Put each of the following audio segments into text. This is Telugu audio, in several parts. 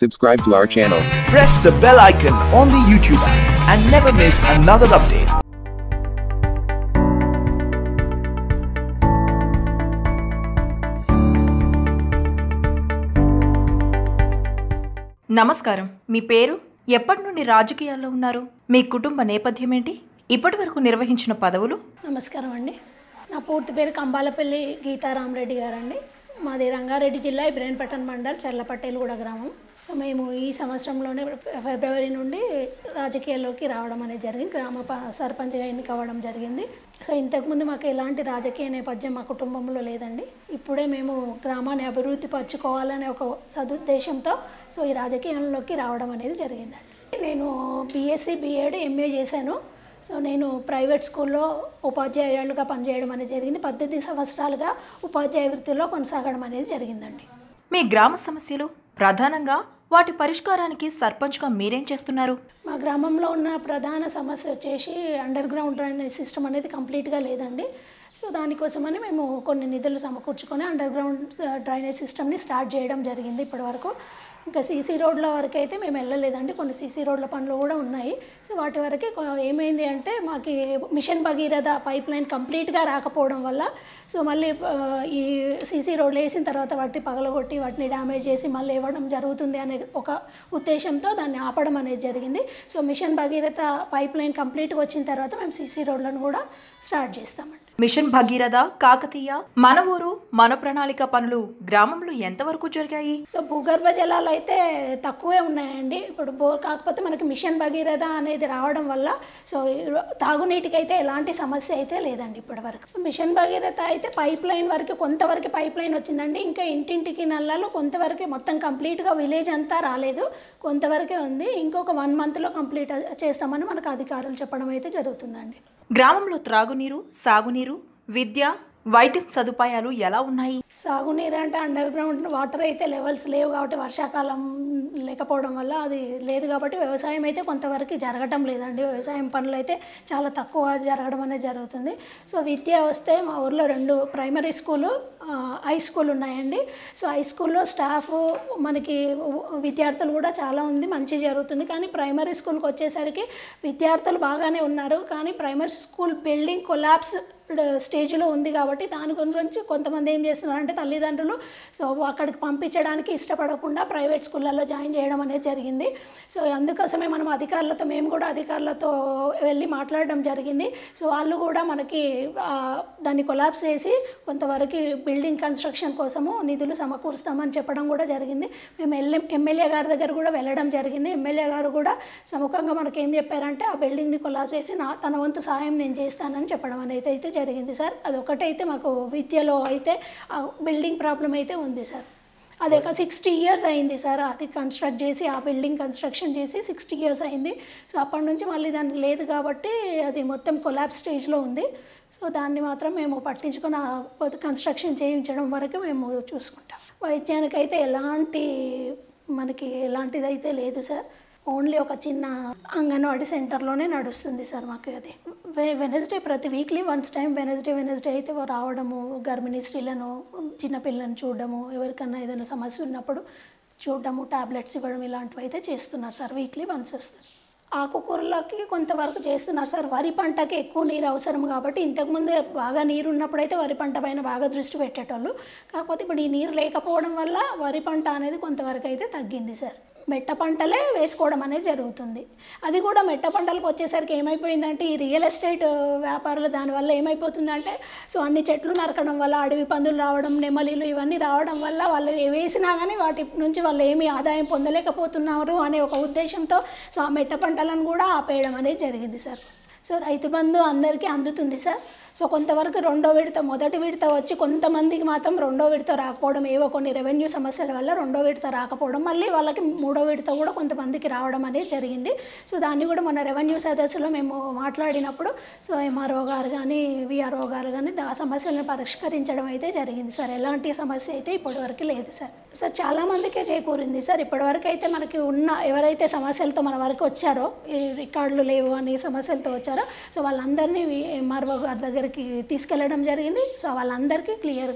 Subscribe to our channel. press the bell icon on the YouTube app and never miss another update. నమస్కారం మీ పేరు ఎప్పటి నుండి రాజకీయాల్లో ఉన్నారు మీ కుటుంబ నేపథ్యం ఏంటి ఇప్పటి వరకు నిర్వహించిన పదవులు నమస్కారం అండి నా పూర్తి పేరు కంబాలపల్లి గీతారామరెడ్డి గారండి మాది రంగారెడ్డి జిల్లా ఇబ్రాహీంపట్నం మండల్ చర్లపట్టేలుగూడ గ్రామం సో మేము ఈ సంవత్సరంలోనే ఫిబ్రవరి నుండి రాజకీయాల్లోకి రావడం అనేది జరిగింది గ్రామ ప- సర్పంచ్గా ఎన్నిక అవ్వడం జరిగింది సో ఇంతకుముందు మాకు ఎలాంటి రాజకీయ నేపథ్యం మా కుటుంబంలో లేదండి ఇప్పుడే మేము గ్రామాన్ని అభివృద్ధి పరచుకోవాలనే ఒక సదుద్దేశంతో సో ఈ రాజకీయంలోకి రావడం అనేది జరిగిందండి నేను బీఎస్సీ బీఎడ్ ఎంఏ చేశాను సో నేను ప్రైవేట్ స్కూల్లో ఉపాధ్యాయులుగా పనిచేయడం అనేది జరిగింది పద్దెనిమిది సంవత్సరాలుగా ఉపాధ్యాయ వృత్తిలో కొనసాగడం అనేది జరిగిందండి మీ గ్రామ సమస్యలు ప్రధానంగా వాటి పరిష్కారానికి సర్పంచ్గా మీరేం చేస్తున్నారు మా గ్రామంలో ఉన్న ప్రధాన సమస్య వచ్చేసి అండర్ గ్రౌండ్ డ్రైనేజ్ సిస్టమ్ అనేది కంప్లీట్గా లేదండి సో దానికోసమని మేము కొన్ని నిధులు సమకూర్చుకొని అండర్ గ్రౌండ్ డ్రైనేజ్ సిస్టమ్ని స్టార్ట్ చేయడం జరిగింది ఇప్పటివరకు ఇంకా సీసీ రోడ్ల వరకు అయితే మేము వెళ్ళలేదండి కొన్ని సీసీ రోడ్ల పనులు కూడా ఉన్నాయి సో వాటి వరకు కొ- ఏమైంది అంటే మాకు మిషన్ భగీరథ పైప్ లైన్ కంప్లీట్గా రాకపోవడం వల్ల సో మళ్ళీ ఆ, ఈ సీసీ రోడ్లు వేసిన తర్వాత వాటిని పగలగొట్టి వాటిని డ్యామేజ్ చేసి మళ్ళీ ఇవ్వడం జరుగుతుంది అనే ఒక ఉద్దేశంతో దాన్ని ఆపడం అనేది జరిగింది so mission Bhagiratha pipeline కంప్లీట్గా వచ్చిన తర్వాత మేము సీసీ రోడ్లను కూడా స్టార్ట్ చేస్తామండి మిషన్ భగీరథ కాకతీయ మన ఊరు మన ప్రణాళిక పనులు గ్రామంలో ఎంతవరకు జరిగాయి సో భూగర్భ జలాలు అయితే తక్కువే ఉన్నాయండి ఇప్పుడు బోర్ కాకపోతే మనకి మిషన్ భగీరథ అనేది రావడం వల్ల సో ఈ తాగునీటికి అయితే ఎలాంటి సమస్య అయితే లేదండి ఇప్పటివరకు సో మిషన్ భగీరథ అయితే పైప్ లైన్ వరకు కొంతవరకు పైప్ లైన్ వచ్చిందండి ఇంకా ఇంటింటికి నల్లాలు కొంతవరకు మొత్తం కంప్లీట్గా విలేజ్ అంతా రాలేదు కొంతవరకే ఉంది ఇంకొక వన్ మంత్లో కంప్లీట్ చేస్తామని మనకు అధికారులు చెప్పడం అయితే జరుగుతుందండి గ్రామంలో త్రాగునీరు సాగునీరు విద్య వైద్యం సదుపాయాలు ఎలా ఉన్నాయి సాగునీరు అంటే అండర్ గ్రౌండ్ వాటర్ అయితే లెవెల్స్ లేవు కాబట్టి వర్షాకాలం లేకపోవడం వల్ల అది లేదు కాబట్టి వ్యవసాయం అయితే కొంతవరకు జరగటం లేదండి వ్యవసాయం పనులు అయితే చాలా తక్కువ జరగడం అనేది జరుగుతుంది సో విద్య వస్తే మా ఊర్లో రెండు ప్రైమరీ స్కూలు ఆ, హై స్కూల్ ఉన్నాయండి సో హై స్కూల్లో స్టాఫ్ మనకి విద్యార్థులు కూడా చాలా ఉంది మంచి జరుగుతుంది కానీ ప్రైమరీ స్కూల్కి వచ్చేసరికి విద్యార్థులు బాగానే ఉన్నారు కానీ ప్రైమరీ స్కూల్ బిల్డింగ్ కొలాప్స్ స్టేజ్లో ఉంది కాబట్టి దాని గురించి కొంతమంది ఏం చేస్తున్నారంటే తల్లిదండ్రులు సో అక్కడికి పంపించడానికి ఇష్టపడకుండా ప్రైవేట్ స్కూళ్ళల్లో జాయిన్ చేయడం అనేది జరిగింది సో అందుకోసమే మనం అధికారులతో మేము కూడా అధికారులతో వెళ్ళి మాట్లాడడం జరిగింది సో వాళ్ళు కూడా మనకి ఆ, దాన్ని కొలాప్స్ చేసి కొంతవరకు బిల్డింగ్ కన్స్ట్రక్షన్ కోసము నిధులు సమకూరుస్తామని చెప్పడం కూడా జరిగింది మేము ఎల్ఎం ఎమ్మెల్యే గారి దగ్గర కూడా వెళ్ళడం జరిగింది ఎమ్మెల్యే గారు కూడా సముఖంగా మనకి ఏం చెప్పారంటే ఆ బిల్డింగ్ని కొలాప్స్ చేసి నా తన వంతు సహాయం నేను చేస్తానని చెప్పడం అనేది అయితే జరిగింది సార్ అది ఒకటైతే మాకు విద్యలో అయితే ఆ బిల్డింగ్ ప్రాబ్లం అయితే ఉంది సార్ అది ఒక సిక్స్టీ ఇయర్స్ అయింది సార్ అది కన్స్ట్రక్ట్ చేసి ఆ బిల్డింగ్ కన్స్ట్రక్షన్ చేసి సిక్స్టీ ఇయర్స్ అయింది సో అప్పటి నుంచి మళ్ళీ దానికి లేదు కాబట్టి అది మొత్తం కొలాబ్ స్టేజ్లో ఉంది సో దాన్ని మాత్రం మేము పట్టించుకొని ఆ కన్స్ట్రక్షన్ చేయించడం వరకు మేము చూసుకుంటాం వైద్యానికి అయితే ఎలాంటి మనకి ఎలాంటిది అయితే లేదు సార్ ఓన్లీ ఒక చిన్న అంగన్వాడీ సెంటర్లోనే నడుస్తుంది సార్ మాకు అది వె- వెనస్డే ప్రతి weekly once time Wednesday Wednesday అయితే రావడము గర్భిణీ స్త్రీలను చిన్నపిల్లలను చూడడము ఎవరికన్నా ఏదైనా సమస్య ఉన్నప్పుడు చూడడము టాబ్లెట్స్ ఇవ్వడం ఇలాంటివి అయితే చేస్తున్నారు సార్ వీక్లీ వన్స్ వస్తుంది ఆకుకూరలకి కొంతవరకు చేస్తున్నారు సార్ వరి పంటకి ఎక్కువ నీరు అవసరం కాబట్టి ఇంతకుముందు బాగా నీరు ఉన్నప్పుడైతే వరి పంట పైన బాగా దృష్టి పెట్టేటోళ్ళు కాకపోతే ఇప్పుడు ఈ నీరు లేకపోవడం వల్ల వరి పంట అనేది కొంతవరకు అయితే తగ్గింది సార్ మెట్ట పంటలే వేసుకోవడం అనేది జరుగుతుంది అది కూడా మెట్ట పంటలకు వచ్చేసరికి ఏమైపోయిందంటే ఈ రియల్ ఎస్టేట్ వ్యాపారులు దానివల్ల ఏమైపోతుందంటే సో అన్ని చెట్లు నరకడం వల్ల అడవి పందులు రావడం నెమలీలు ఇవన్నీ రావడం వల్ల వాళ్ళు ఏ వేసినా కానీ వాటి నుంచి వాళ్ళు ఏమీ ఆదాయం పొందలేకపోతున్నారు అనే ఒక ఉద్దేశంతో సో ఆ మెట్ట పంటలను కూడా ఆపేయడం అనేది జరిగింది సార్ సో రైతు బంధు అందరికీ అందుతుంది సార్ సో కొంతవరకు రెండో విడత మొదటి విడత వచ్చి కొంతమందికి మాత్రం రెండో విడత రాకపోవడం ఏవో కొన్ని రెవెన్యూ సమస్యల వల్ల రెండో విడత రాకపోవడం మళ్ళీ వాళ్ళకి మూడో విడత కూడా కొంతమందికి రావడం అనేది జరిగింది సో దాన్ని కూడా మన రెవెన్యూ సదస్సులో మేము మాట్లాడినప్పుడు సో ఎంఆర్ఓ గారు కానీ విఆర్ఓ గారు కానీ ఆ సమస్యలను పరిష్కరించడం అయితే జరిగింది సార్ ఎలాంటి సమస్య అయితే ఇప్పటివరకు లేదు సార్ సార్ చాలా మందికే చేకూరింది సార్ ఇప్పటివరకు అయితే మనకి ఉన్న ఎవరైతే సమస్యలతో మన వరకు వచ్చారో ఈ రికార్డులు లేవు అని సమస్యలతో వచ్చారో సో వాళ్ళందరినీ ఎంఆర్ఓ గారి దగ్గరికి తీసుకెళ్ళడం జరిగింది సో వాళ్ళందరికీ క్లియర్గా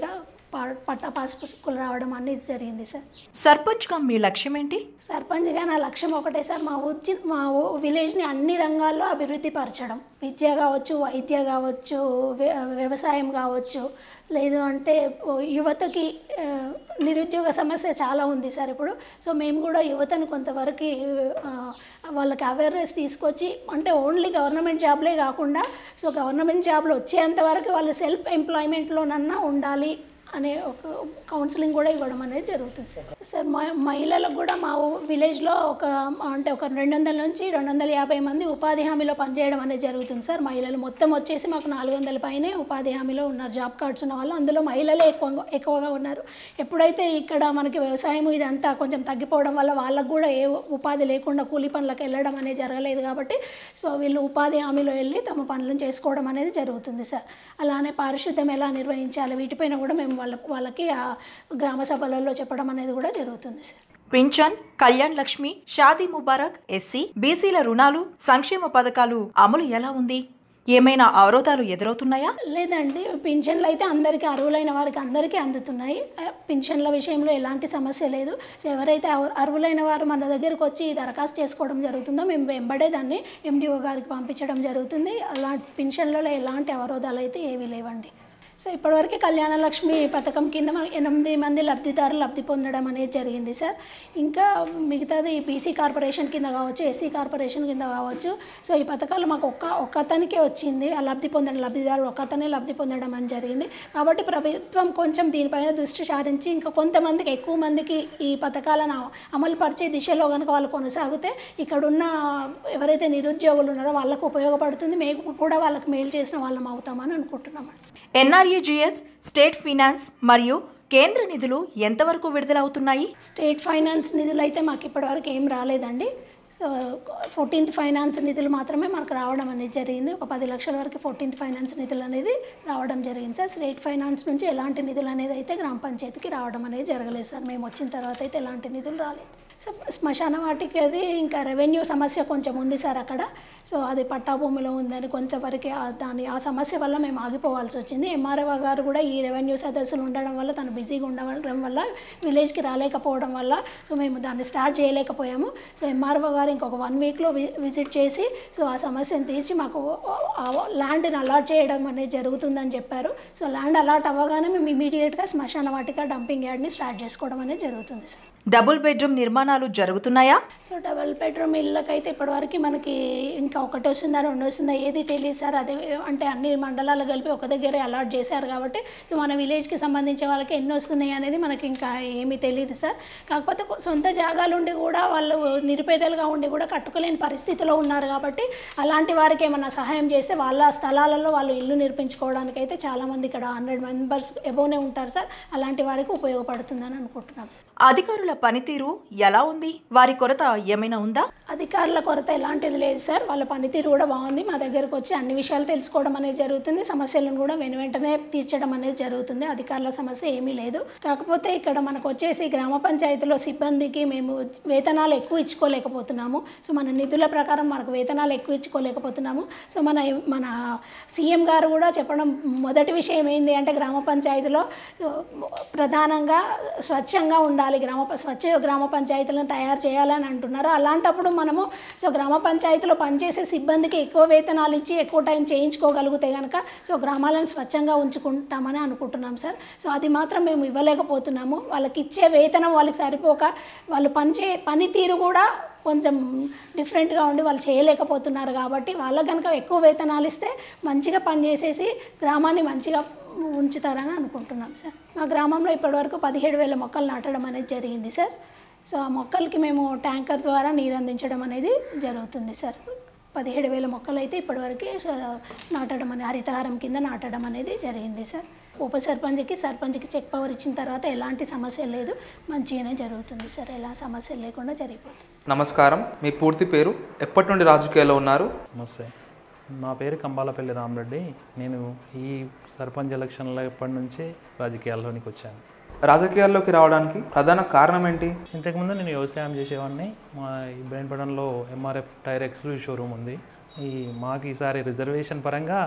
ప- పట్టా పాస్ పుస్తకాలు రావడం అనేది జరిగింది సార్ సర్పంచ్గా మీ లక్ష్యం ఏంటి సర్పంచ్గా నా లక్ష్యం ఒకటే సార్ మా వచ్చి మా ఊ- విలేజ్ని అన్ని రంగాల్లో అభివృద్ధి పరచడం విద్య కావచ్చు వైద్య కావచ్చు వ్య- వ్యవసాయం కావచ్చు లేదు అంటే యువతకి ఆ, నిరుద్యోగ సమస్య చాలా ఉంది సార్ ఇప్పుడు సో మేము కూడా యువతను కొంతవరకు ఆ, వాళ్ళకి అవేర్నెస్ తీసుకొచ్చి అంటే ఓన్లీ గవర్నమెంట్ జాబ్లే కాకుండా సో గవర్నమెంట్ జాబ్లు వచ్చేంత వరకు వాళ్ళు సెల్ఫ్ ఎంప్లాయ్మెంట్లోనన్నా ఉండాలి అనే ఒక కౌన్సిలింగ్ కూడా ఇవ్వడం అనేది జరుగుతుంది సార్ సార్ మా మహిళలకు కూడా మా ఊ- విలేజ్లో ఒక అంటే ఒక రెండు వందల నుంచి రెండు వందల యాభై మంది ఉపాధి హామీలో పనిచేయడం అనేది జరుగుతుంది సార్ మహిళలు మొత్తం వచ్చేసి మాకు నాలుగు వందల పైనే ఉపాధి హామీలో ఉన్నారు జాబ్ కార్డ్స్ ఉన్న వాళ్ళు అందులో మహిళలే ఎక్కువ ఎక్కువగా ఉన్నారు ఎప్పుడైతే ఇక్కడ మనకి వ్యవసాయం ఇదంతా కొంచెం తగ్గిపోవడం వల్ల వాళ్ళకు కూడా ఏ ఉపాధి లేకుండా కూలి పనులకు వెళ్ళడం అనేది జరగలేదు కాబట్టి సో వీళ్ళు ఉపాధి హామీలో వెళ్ళి తమ పనులను చేసుకోవడం అనేది జరుగుతుంది సార్ అలానే పారిశుద్ధ్యం ఎలా నిర్వహించాలి వీటిపైన కూడా మేము వాళ్ళ వాళ్ళకి ఆ గ్రామ సభలలో చెప్పడం అనేది కూడా జరుగుతుంది సార్ పింఛన్ కళ్యాణ్ లక్ష్మి షాదీ ముబారక్ ఎస్సీ బీసీల రుణాలు సంక్షేమ పథకాలు అమలు ఎలా ఉంది ఏమైనా అవరోధాలు ఎదురవుతున్నాయా లేదండి పింఛన్లు అయితే అందరికీ అర్హులైన వారికి అందరికీ అందుతున్నాయి ఆ, పింఛన్ల విషయంలో ఎలాంటి సమస్య లేదు సో ఎవరైతే అర్హు- అర్హులైన వారు మన దగ్గరకు వచ్చి దరఖాస్తు చేసుకోవడం జరుగుతుందో మేము వెంబడే దాన్ని ఎండిఓ గారికి పంపించడం జరుగుతుంది అలాంటి పింఛన్లలో ఎలాంటి అవరోధాలు అయితే ఏవీ లేవండి సో ఇప్పటివరకు కళ్యాణ లక్ష్మి పథకం కింద మనకి ఎనిమిది మంది లబ్ధిదారులు లబ్ధి పొందడం అనేది జరిగింది సార్ ఇంకా మిగతాది బీసీ కార్పొరేషన్ కింద కావచ్చు ఎస్సీ కార్పొరేషన్ కింద కావచ్చు సో ఈ పథకాలు మాకు ఒక్క ఒక్కతనికే వచ్చింది ఆ లబ్ధి పొందడం లబ్ధిదారుడు ఒక్కతనే లబ్ధి పొందడం అని జరిగింది కాబట్టి ప్రభుత్వం కొంచెం దీనిపైన దృష్టి సారించి ఇంకా కొంతమందికి ఎక్కువ మందికి ఈ పథకాలను అమలు పరిచే దిశలో కనుక వాళ్ళు కొనసాగితే ఇక్కడున్న ఎవరైతే నిరుద్యోగులు ఉన్నారో వాళ్ళకు ఉపయోగపడుతుంది మేము కూడా వాళ్ళకి మేలు చేసిన వాళ్ళం అవుతామని అనుకుంటున్నామండి ఎన్ఆర్ఈజిఎస్ స్టేట్ ఫినాన్స్ మరియు కేంద్ర నిధులు ఎంతవరకు విడుదలవుతున్నాయి స్టేట్ ఫైనాన్స్ నిధులు అయితే మాకు ఇప్పటివరకు ఏం రాలేదండి సో ఫోర్టీన్త్ ఫైనాన్స్ నిధులు మాత్రమే మనకు రావడం అనేది జరిగింది ఒక పది లక్షల వరకు ఫోర్టీన్త్ ఫైనాన్స్ నిధులు అనేది రావడం జరిగింది సార్ స్టేట్ ఫైనాన్స్ నుంచి ఎలాంటి నిధులు అనేది అయితే గ్రామ పంచాయతీకి రావడం అనేది జరగలేదు సార్ మేము వచ్చిన తర్వాత అయితే ఎలాంటి నిధులు రాలేదు సో శ్మశాన వాటికి అది ఇంకా రెవెన్యూ సమస్య కొంచెం ఉంది సార్ అక్కడ సో అది పట్టా భూమిలో ఉందని కొంచెం వరకు ఆ- దాని ఆ సమస్య వల్ల మేము ఆగిపోవాల్సి వచ్చింది ఎంఆర్ఓ గారు కూడా ఈ రెవెన్యూ సదస్సులు ఉండడం వల్ల తను బిజీగా ఉండడం వల్ల విలేజ్కి రాలేకపోవడం వల్ల సో మేము దాన్ని స్టార్ట్ చేయలేకపోయాము సో ఎంఆర్ఓ గారు ఇంకొక వన్ వీక్లో విజిట్ చేసి సో ఆ సమస్యను తీర్చి మాకు ఆ ల్యాండ్ని అలాట్ చేయడం అనేది జరుగుతుందని చెప్పారు సో ల్యాండ్ అలాట్ అవ్వగానే మేము ఇమీడియట్గా శ్మశాన వాటిక డంపింగ్ యార్డ్ని స్టార్ట్ చేసుకోవడం అనేది జరుగుతుంది సార్ డబుల్ బెడ్రూమ్ నిర్మాణాలు జరుగుతున్నాయా సో డబల్ బెడ్రూమ్ ఇళ్ళకైతే ఇప్పటివరకు మనకి ఇంకా ఒకటి వస్తుందా రెండు వస్తుందా ఏది తెలియదు సార్ అదే అంటే అన్ని మండలాలు కలిపి ఒక దగ్గరే అలాట్ చేశారు కాబట్టి సో మన విలేజ్కి సంబంధించిన వాళ్ళకి ఎన్ని వస్తున్నాయి అనేది మనకి ఇంకా ఏమీ తెలియదు సార్ కాకపోతే కొ- సొంత జాగాలు ఉండి కూడా వాళ్ళు నిరుపేదలుగా ఉండి కూడా కట్టుకోలేని పరిస్థితిలో ఉన్నారు కాబట్టి అలాంటి వారికి ఏమైనా సహాయం చేస్తే వాళ్ళ స్థలాలలో వాళ్ళు ఇల్లు నిర్మించుకోవడానికి అయితే చాలామంది ఇక్కడ హండ్రెడ్ మెంబర్స్ ఎబోనే ఉంటారు సార్ అలాంటి వారికి ఉపయోగపడుతుందని అనుకుంటున్నాం సార్ అధికారుల పనితీరు ఎలా ఉంది వారి కొరత ఏమైనా ఉందా అధికారుల కొరత ఎలాంటిది లేదు సార్ వాళ్ళ పనితీరు కూడా బాగుంది మా దగ్గరకు వచ్చి అన్ని విషయాలు తెలుసుకోవడం అనేది జరుగుతుంది సమస్యలను కూడా వెను వెంటనే తీర్చడం అనేది జరుగుతుంది అధికారుల సమస్య ఏమీ లేదు కాకపోతే ఇక్కడ మనకు వచ్చేసి గ్రామ పంచాయతీలో సిబ్బందికి మేము వేతనాలు ఎక్కువ ఇచ్చుకోలేకపోతున్నాము సో మన నిధుల ప్రకారం మనకు వేతనాలు ఎక్కువ ఇచ్చుకోలేకపోతున్నాము సో మన మన సీఎం గారు కూడా చెప్పడం మొదటి విషయం ఏంటి అంటే గ్రామ పంచాయతీలో సో, ప్రధానంగా స్వచ్ఛంగా ఉండాలి గ్రామ ప- స్వచ్ఛ గ్రామ పంచాయతీలను తయారు చేయాలని అంటున్నారు అలాంటప్పుడు మనము సో గ్రామ పంచాయతీలో పనిచేసే సిబ్బందికి ఎక్కువ వేతనాలు ఇచ్చి ఎక్కువ టైం చేయించుకోగలిగితే కనుక సో గ్రామాలను స్వచ్ఛంగా ఉంచుకుంటామని అనుకుంటున్నాం సార్ సో అది మాత్రం మేము ఇవ్వలేకపోతున్నాము వాళ్ళకి ఇచ్చే వేతనం వాళ్ళకి సరిపోక వాళ్ళు పనిచే పనితీరు కూడా కొంచెం డిఫరెంట్గా ఉండి వాళ్ళు చేయలేకపోతున్నారు కాబట్టి వాళ్ళకి కనుక ఎక్కువ వేతనాలు ఇస్తే మంచిగా పనిచేసేసి గ్రామాన్ని మంచిగా ఉంచుతారని అనుకుంటున్నాం సార్ మా గ్రామంలో ఇప్పటివరకు పదిహేడు వేల మొక్కలు నాటడం అనేది జరిగింది సార్ సో ఆ మొక్కలకి మేము ట్యాంకర్ ద్వారా నీరు అందించడం అనేది జరుగుతుంది సార్ పదిహేడు వేల మొక్కలు అయితే ఇప్పటివరకు స- నాటడం అనేది హరితహారం కింద నాటడం అనేది జరిగింది సార్ ఉప సర్పంచ్కి సర్పంచ్కి చెక్ పవర్ ఇచ్చిన తర్వాత ఎలాంటి సమస్య లేదు మంచిగానే జరుగుతుంది సార్ ఎలా సమస్య లేకుండా జరిగిపోతుంది నమస్కారం మీ పూర్తి పేరు ఎప్పటి నుండి రాజకీయాల్లో ఉన్నారు నమస్తే నా పేరు కంబాలపల్లి రామరెడ్డి నేను ఈ సర్పంచ్ ఎలక్షన్ల ఎప్పటి నుంచి రాజకీయాల్లోనికి వచ్చాను రాజకీయాల్లోకి రావడానికి ప్రధాన కారణం ఏంటి ఇంతకుముందు నేను వ్యవసాయం చేసేవాడిని మా ఇబ్రాహీంపట్నంలో ఎంఆర్ఎఫ్ టైర్ ఎక్స్క్లూజివ్ షోరూమ్ ఉంది ఈ మాకు ఈసారి రిజర్వేషన్ పరంగా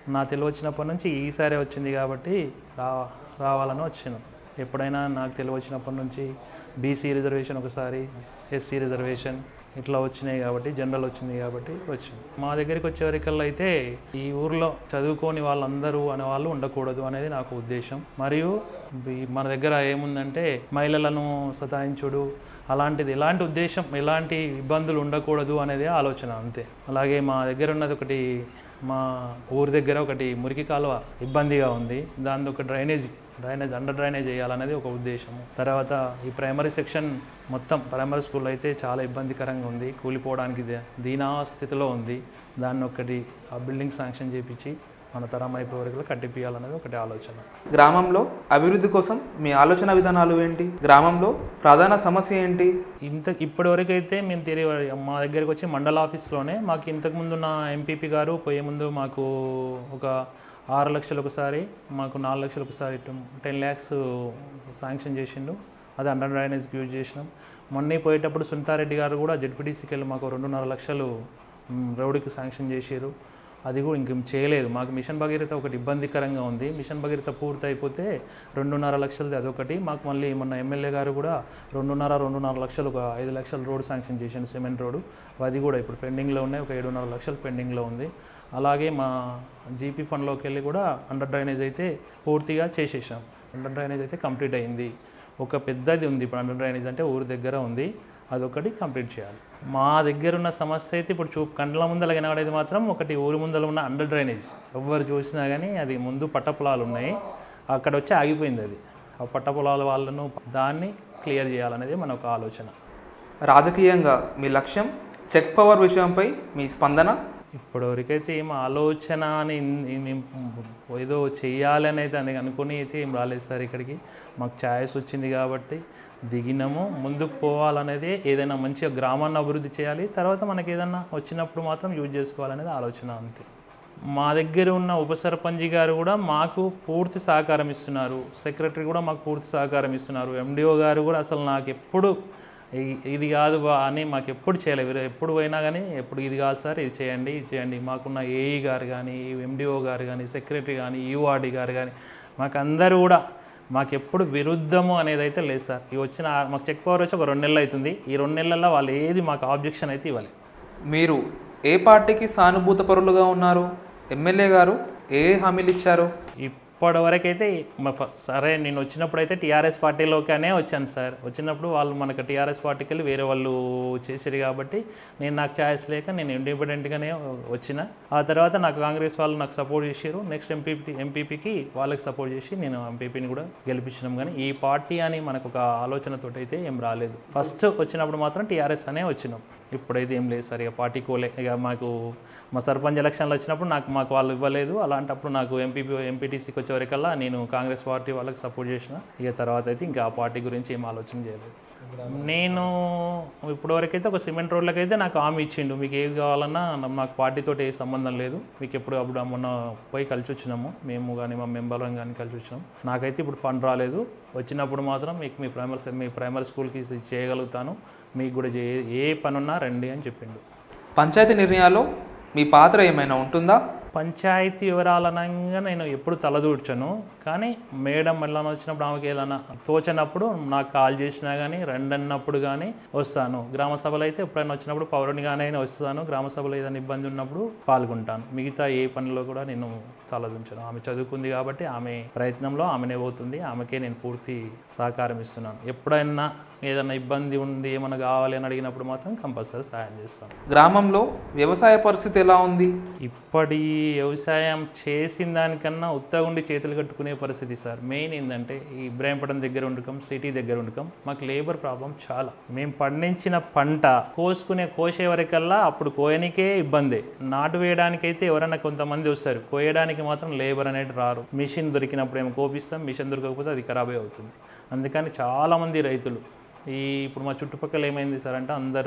నా తెలివి వచ్చినప్పటి నుంచి ఈసారి వచ్చింది కాబట్టి రా రావాలని వచ్చినాం ఎప్పుడైనా నాకు తెలివి వచ్చినప్పటి నుంచి బీసీ రిజర్వేషన్ ఒకసారి ఎస్సీ రిజర్వేషన్ ఇట్లా వచ్చినాయి కాబట్టి జనరల్ వచ్చింది కాబట్టి వచ్చింది మా దగ్గరికి వచ్చేవరకల్లా అయితే ఈ ఊర్లో చదువుకోని వాళ్ళందరూ అనే వాళ్ళు ఉండకూడదు అనేది నాకు ఉద్దేశం మరియు ఈ- మన దగ్గర ఏముందంటే మహిళలను సతాయించుడు అలాంటిది ఎలాంటి ఉద్దేశం ఎలాంటి ఇబ్బందులు ఉండకూడదు అనేది ఆలోచన అంతే అలాగే మా దగ్గర ఉన్నది ఒకటి మా ఊరి దగ్గర ఒకటి మురికి కాలువ ఇబ్బందిగా ఉంది దాని ఒక డ్రైనేజ్ డ్రైనేజ్ అండర్ డ్రైనేజ్ వేయాలనేది ఒక ఉద్దేశము తర్వాత ఈ ప్రైమరీ సెక్షన్ మొత్తం ప్రైమరీ స్కూల్ అయితే చాలా ఇబ్బందికరంగా ఉంది కూలిపోవడానికి ది- దీనా స్థితిలో ఉంది దాన్ని ఒకటి ఆ బిల్డింగ్ శాంక్షన్ చేపించి మన తరం అయిపోయే వరకు కట్టిపియాలనేది ఒకటి ఆలోచన గ్రామంలో అభివృద్ధి కోసం మీ ఆలోచన విధానాలు ఏంటి గ్రామంలో ప్రధాన సమస్య ఏంటి ఇంత ఇప్పటి వరకు అయితే మేము తిరిగి మా దగ్గరికి వచ్చి మండల ఆఫీస్లోనే మాకు ఇంతకుముందు ఉన్న ఎంపీపీ గారు పోయే ముందు మాకు ఒక ఆరు లక్షలు ఒకసారి మాకు నాలుగు లక్షలు ఒకసారి టెన్ ల్యాక్స్ శాంక్షన్ చేసిండు అది అండర్ డ్రైనేజ్కి యూజ్ చేసినాం మొన్న పోయేటప్పుడు సునీతారెడ్డి గారు కూడా జడ్పీటీసీకి వెళ్ళి మాకు రెండున్నర లక్షలు మ్, రోడ్డుకి శాంక్షన్ చేసారు అది కూడా ఇంకేం చేయలేదు మాకు మిషన్ భగీరథ ఒకటి ఇబ్బందికరంగా ఉంది మిషన్ భగీరథ పూర్తి అయిపోతే రెండున్నర లక్షలది అదొకటి మాకు మళ్ళీ మొన్న ఎమ్మెల్యే గారు కూడా రెండున్నర రెండున్నర లక్షలు ఒక ఐదు లక్షల రోడ్ శాంక్షన్ చేసిండు సిమెంట్ రోడ్డు అది కూడా ఇప్పుడు పెండింగ్లో ఉన్నాయి ఒక ఏడున్నర లక్షలు పెండింగ్లో ఉంది అలాగే మా జీపీ ఫండ్లోకి వెళ్ళి కూడా అండర్ డ్రైనేజ్ అయితే పూర్తిగా చేసేసాం అండర్ డ్రైనేజ్ అయితే కంప్లీట్ అయింది ఒక పెద్దది ఉంది ఇప్పుడు అండర్ డ్రైనేజ్ అంటే ఊరి దగ్గర ఉంది అదొకటి కంప్లీట్ చేయాలి మా దగ్గర ఉన్న సమస్య అయితే ఇప్పుడు చూ కండ్ల ముందర కనబడేది మాత్రం ఒకటి ఊరి ముందర ఉన్న అండర్ డ్రైనేజ్ ఎవ్వరు చూసినా కానీ అది ముందు పట్ట పొలాలు ఉన్నాయి అక్కడ వచ్చి ఆగిపోయింది అది ఆ పట్ట పొలాల వాళ్ళను దాన్ని క్లియర్ చేయాలనేది మన ఒక ఆలోచన రాజకీయంగా మీ లక్ష్యం చెక్ పవర్ విషయంపై మీ స్పందన ఇప్పటివరకైతే ఏం ఆలోచన అని ఇన్- ఇన్- ఇన్- ఏదో చెయ్యాలని అయితే అని అనుకుని అయితే ఏం రాలేదు సార్ ఇక్కడికి మాకు ఛాయిస్ వచ్చింది కాబట్టి దిగినాము ముందుకు పోవాలనేది ఏదైనా మంచిగా గ్రామాన్ని అభివృద్ధి చేయాలి తర్వాత మనకి ఏదైనా వచ్చినప్పుడు మాత్రం యూజ్ చేసుకోవాలనేది ఆలోచన అంతే మా దగ్గర ఉన్న ఉప సర్పంచ్ గారు కూడా మాకు పూర్తి సహకారం ఇస్తున్నారు సెక్రటరీ కూడా మాకు పూర్తి సహకారం ఇస్తున్నారు ఎండిఓ గారు కూడా అసలు నాకు ఎప్పుడు ఇ- ఇది కాదు బా అని మాకు ఎప్పుడు చేయలేదు వీరు ఎప్పుడు పోయినా కానీ ఎప్పుడు ఇది కాదు సార్ ఇది చేయండి ఇది చేయండి మాకున్న ఏఈ గారు కానీ ఎండిఓ గారు కానీ సెక్రటరీ కానీ యూఆర్డి గారు కానీ మాకు అందరూ కూడా మాకు ఎప్పుడు విరుద్ధము అనేది అయితే లేదు సార్ ఇవి వచ్చిన మాకు చెక్ పవర్ వచ్చి ఒక రెండు నెలలు అవుతుంది ఈ రెండు నెలల్లో వాళ్ళు ఏది మాకు ఆబ్జెక్షన్ అయితే ఇవ్వాలి మీరు ఏ పార్టీకి సానుభూత పరులుగా ఉన్నారు ఎమ్మెల్యే గారు ఏ హామీలు ఇచ్చారు ఇప్పటి వరకైతే మ- ఫ- సరే నేను వచ్చినప్పుడు అయితే టీఆర్ఎస్ పార్టీలోకనే వచ్చాను సార్ వచ్చినప్పుడు వాళ్ళు మనకు టీఆర్ఎస్ పార్టీకి వెళ్ళి వేరే వాళ్ళు చేసారు కాబట్టి నేను నాకు ఛాయిస్ లేక నేను ఇండిపెండెంట్గానే వచ్చిన ఆ తర్వాత నాకు కాంగ్రెస్ వాళ్ళు నాకు సపోర్ట్ చేశారు నెక్స్ట్ ఎంపీపీ ఎంపీపీకి వాళ్ళకి సపోర్ట్ చేసి నేను ఎంపీపీని కూడా గెలిపించినాం కానీ ఈ పార్టీ అని మనకు ఒక ఆలోచనతో అయితే ఏం రాలేదు ఫస్ట్ వచ్చినప్పుడు మాత్రం టీఆర్ఎస్ అనే వచ్చినాం ఇప్పుడైతే ఏం లేదు సార్ ఇక పార్టీ కోలే ఇక మాకు మా సర్పంచ్ ఎలక్షన్లు వచ్చినప్పుడు నాకు మాకు వాళ్ళు ఇవ్వలేదు అలాంటప్పుడు నాకు ఎంపీపీ ఎంపీటీసీకి వచ్చేవరకల్లా నేను కాంగ్రెస్ పార్టీ వాళ్ళకి సపోర్ట్ చేసిన ఇక తర్వాత అయితే ఇంకా ఆ పార్టీ గురించి ఏం ఆలోచన చేయలేదు నేను ఇప్పటివరకు అయితే ఒక సిమెంట్ రోడ్లకైతే నాకు హామీ ఇచ్చిండు మీకు ఏది కావాలన్నా నా- నాకు పార్టీతో ఏ సంబంధం లేదు మీకు ఎప్పుడు అప్పుడు మొన్న పోయి కలిసి వచ్చినాము మేము కానీ మా మెంబర్ కానీ కలిసి వచ్చినాం నాకైతే ఇప్పుడు ఫండ్ రాలేదు వచ్చినప్పుడు మాత్రం మీకు మీ ప్రైమరీ మీ ప్రైమరీ స్కూల్కి చేయగలుగుతాను మీకు కూడా ఏ- ఏ పనున్నా రండి అని చెప్పిండు పంచాయతీ నిర్ణయాల్లో మీ పాత్ర ఏమైనా ఉంటుందా పంచాయతీ వివరాలనంగా నేను ఎప్పుడు తలదూడ్చను కానీ మేడం ఎలా వచ్చినప్పుడు ఆమెకి ఏదైనా తోచనప్పుడు నాకు కాల్ చేసినా కానీ రండి అన్నప్పుడు కానీ వస్తాను గ్రామ సభలో అయితే ఎప్పుడైనా వచ్చినప్పుడు పౌరునిగానే వస్తాను గ్రామ సభలో ఏదైనా ఇబ్బంది ఉన్నప్పుడు పాల్గొంటాను మిగతా ఏ పనిలో కూడా నేను తలదించను ఆమె చదువుకుంది కాబట్టి ఆమె ప్రయత్నంలో ఆమెనే పోతుంది ఆమెకే నేను పూర్తి సహకారం ఇస్తున్నాను ఎప్పుడైనా ఏదైనా ఇబ్బంది ఉంది ఏమైనా కావాలి అని అడిగినప్పుడు మాత్రం కంపల్సరీ సహాయం చేస్తాను గ్రామంలో వ్యవసాయ పరిస్థితి ఎలా ఉంది ఇప్పటి వ్యవసాయం చేసిన దానికన్నా ఉత్తగుండి చేతులు కట్టుకునే పరిస్థితి సార్ మెయిన్ ఏంటంటే ఈ ఇబ్రాహీంపట్నం దగ్గర ఉండకం సిటీ దగ్గర ఉండకం మాకు లేబర్ ప్రాబ్లం చాలా మేము పండించిన పంట కోసుకునే కోసే వరకల్లా అప్పుడు కోయనికే ఇబ్బంది నాటు వేయడానికైతే ఎవరైనా కొంతమంది వస్తారు కోయడానికి మాత్రం లేబర్ అనేది రారు మిషన్ దొరికినప్పుడు ఏమో కోపిస్తాం మిషన్ దొరకకపోతే అది ఖరాబే అవుతుంది అందుకని చాలామంది రైతులు ఈ ఇప్పుడు మా చుట్టుపక్కల ఏమైంది సార్ అంటే అందరూ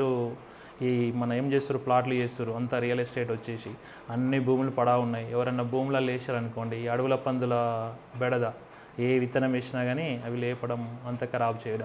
ఈ మన ఏం చేస్తారు ప్లాట్లు చేస్తారు అంతా రియల్ ఎస్టేట్ వచ్చేసి అన్ని భూములు పడా ఉన్నాయి ఎవరన్నా భూములలో వేసారు అనుకోండి ఈ అడవుల పందుల బెడద ఏ విత్తనం వేసినా కానీ అవి లేపడం అంత ఖరాబ్ చేయడం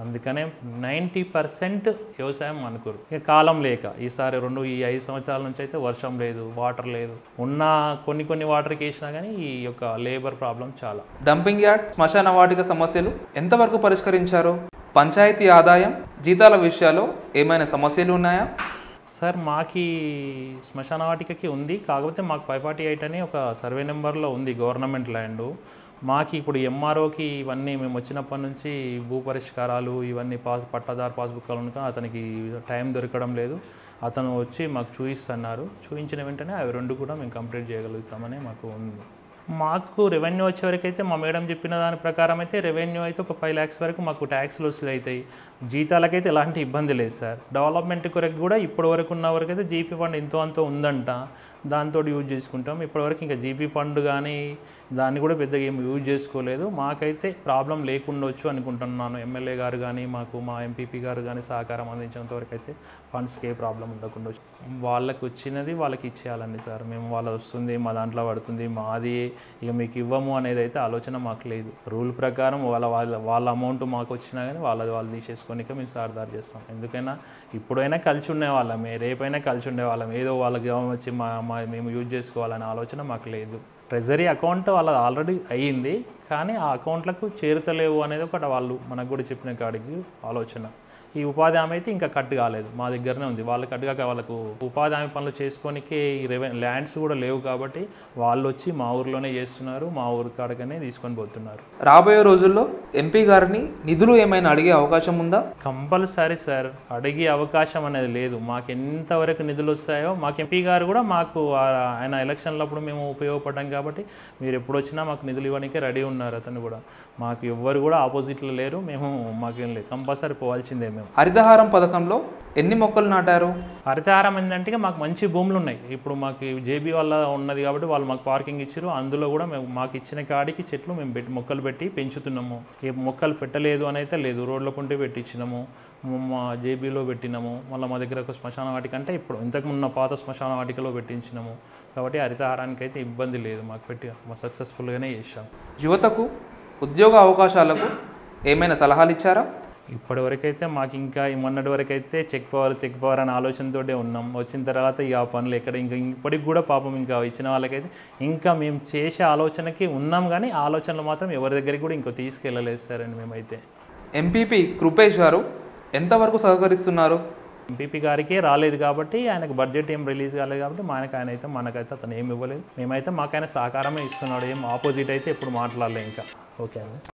అందుకనే నైంటీ పర్సెంట్ వ్యవసాయం అనుకోరు ఇక కాలం లేక ఈసారి రెండు ఈ ఐదు సంవత్సరాల నుంచి అయితే వర్షం లేదు వాటర్ లేదు ఉన్న కొన్ని కొన్ని వాటర్కి వేసినా కానీ ఈ యొక్క లేబర్ ప్రాబ్లం చాలా డంపింగ్ యార్డ్ శ్మశాన వాటిక సమస్యలు ఎంతవరకు పరిష్కరించారు పంచాయతీ ఆదాయం జీతాల విషయాల్లో ఏమైనా సమస్యలు ఉన్నాయా సార్ మాకి శ్మశాన వాటికకి ఉంది కాకపోతే మాకు ఫైవ్ ఫార్టీ ఎయిట్ అని ఒక సర్వే నెంబర్లో ఉంది గవర్నమెంట్ ల్యాండ్ మాకు ఇప్పుడు ఎంఆర్ఓకి ఇవన్నీ మేము వచ్చినప్పటి నుంచి భూ పరిష్కారాలు ఇవన్నీ పాస్ పట్టాదారు పాస్బుక్లు కనుక అతనికి టైం దొరకడం లేదు అతను వచ్చి మాకు చూపిస్తున్నారు చూపించిన వెంటనే అవి రెండు కూడా మేము కంప్లీట్ చేయగలుగుతామని మాకు ఉంది మాకు రెవెన్యూ వచ్చే వరకు అయితే మా మేడం చెప్పిన దాని ప్రకారం అయితే రెవెన్యూ అయితే ఒక ఫైవ్ ల్యాక్స్ వరకు మాకు ట్యాక్స్లు వసూలు అవుతాయి జీతాలకైతే ఎలాంటి ఇబ్బంది లేదు సార్ డెవలప్మెంట్ కొరకు కూడా ఇప్పటి వరకు ఉన్న వరకు అయితే జీపీ ఫండ్ ఎంతో అంతో ఉందంట దాంతో యూజ్ చేసుకుంటాం ఇప్పటివరకు ఇంకా జీపీ ఫండ్ కానీ దాన్ని కూడా పెద్దగా ఏం యూజ్ చేసుకోలేదు మాకైతే ప్రాబ్లం లేకుండొచ్చు అనుకుంటున్నాను ఎమ్మెల్యే గారు కానీ మాకు మా ఎంపీపీ గారు కానీ సహకారం అందించినంత వరకు అయితే ఫండ్స్కి ఏ ప్రాబ్లం ఉండకుండా వాళ్ళకి వచ్చినది వాళ్ళకి ఇచ్చేయాలండి సార్ మేము వాళ్ళ వస్తుంది మా దాంట్లో పడుతుంది మాది ఇక మీకు ఇవ్వము అనేది అయితే ఆలోచన మాకు లేదు రూల్ ప్రకారం వాళ్ళ వాళ్ళ వాళ్ళ అమౌంట్ మాకు వచ్చినా కానీ వాళ్ళది వాళ్ళు తీసేసుకొని మేము సారదారు చేస్తాం ఎందుకైనా ఇప్పుడైనా కలిసి ఉండేవాళ్ళమే రేపైనా కలిసి ఉండేవాళ్ళం ఏదో వాళ్ళకి ఏమో వచ్చి మా మా మేము యూజ్ చేసుకోవాలనే ఆలోచన మాకు లేదు ట్రెజరీ అకౌంట్ వాళ్ళది ఆల్రెడీ అయ్యింది కానీ ఆ అకౌంట్లకు చేరుతలేవు అనేది ఒకటి వాళ్ళు మనకు కూడా చెప్పిన కాడికి ఆలోచన ఈ ఉపాధి హామీ అయితే ఇంకా కట్ కాలేదు మా దగ్గరనే ఉంది వాళ్ళకి కట్ కాక వాళ్ళకు ఉపాధి హామీ పనులు చేసుకోనికే ఈ రెవె ల్యాండ్స్ కూడా లేవు కాబట్టి వాళ్ళు వచ్చి మా ఊర్లోనే చేస్తున్నారు మా ఊరి కాడకనే తీసుకొని పోతున్నారు రాబోయే రోజుల్లో ఎంపీ గారిని నిధులు ఏమైనా అడిగే అవకాశం ఉందా కంపల్సరీ సార్ అడిగే అవకాశం అనేది లేదు మాకు ఎంతవరకు నిధులు వస్తాయో మాకు ఎంపీ గారు కూడా మాకు ఆ- ఆయన ఎలక్షన్లప్పుడు మేము ఉపయోగపడ్డాం కాబట్టి మీరు ఎప్పుడు వచ్చినా మాకు నిధులు ఇవ్వడానికి రెడీ ఉన్నారు అతను కూడా మాకు ఎవ్వరు కూడా ఆపోజిట్లో లేరు మేము మాకేం లేదు కంపల్సరీ పోవాల్సిందే మేము హరితహారం పథకంలో ఎన్ని మొక్కలు నాటారు హరితహారం ఏంటంటే మాకు మంచి భూములు ఉన్నాయి ఇప్పుడు మాకు జేబీ వల్ల ఉన్నది కాబట్టి వాళ్ళు మాకు పార్కింగ్ ఇచ్చారు అందులో కూడా మేము మాకు ఇచ్చిన కాడికి చెట్లు మేము పెట్టి మొక్కలు పెట్టి పెంచుతున్నాము ఏ మొక్కలు పెట్టలేదు అని అయితే లేదు రోడ్ల పుంటే పెట్టించినాము మ- మా జేబీలో పెట్టినాము మళ్ళీ మా దగ్గర ఒక శ్మశాన వాటిక అంటే ఇప్పుడు ఇంతకు ఉన్న పాత శ్మశాన వాటికలో పెట్టించినాము కాబట్టి హరితహారానికి అయితే ఇబ్బంది లేదు మాకు పెట్టి సక్సెస్ఫుల్గానే చేసాం యువతకు ఉద్యోగ అవకాశాలకు ఏమైనా సలహాలు ఇచ్చారా ఇప్పటి వరకైతే మాకు ఇంకా ఈ మొన్నటి వరకు అయితే చెక్ పవర్ చెక్ పవర్ అనే ఆలోచనతోటే ఉన్నాం వచ్చిన తర్వాత ఇక ఆ పనులు ఎక్కడ ఇంకా ఇప్పటికి కూడా పాపం ఇంకా ఇచ్చిన వాళ్ళకైతే ఇంకా మేము చేసే ఆలోచనకి ఉన్నాం కానీ ఆ ఆలోచనలు మాత్రం ఎవరి దగ్గరికి కూడా ఇంకో తీసుకెళ్ళలేదు సార్ అండి మేమైతే ఎంపీపీ కృపేష్ గారు ఎంతవరకు సహకరిస్తున్నారు ఎంపీపీ గారికే రాలేదు కాబట్టి ఆయనకు బడ్జెట్ ఏం రిలీజ్ కాలేదు కాబట్టి మనకు ఆయన అయితే మనకైతే అతను ఏమి ఇవ్వలేదు మేమైతే మాకైనా సహకారమే ఇస్తున్నాడు ఏం ఆపోజిట్ అయితే ఎప్పుడు మాట్లాడలేదు ఇంకా ఓకే అండి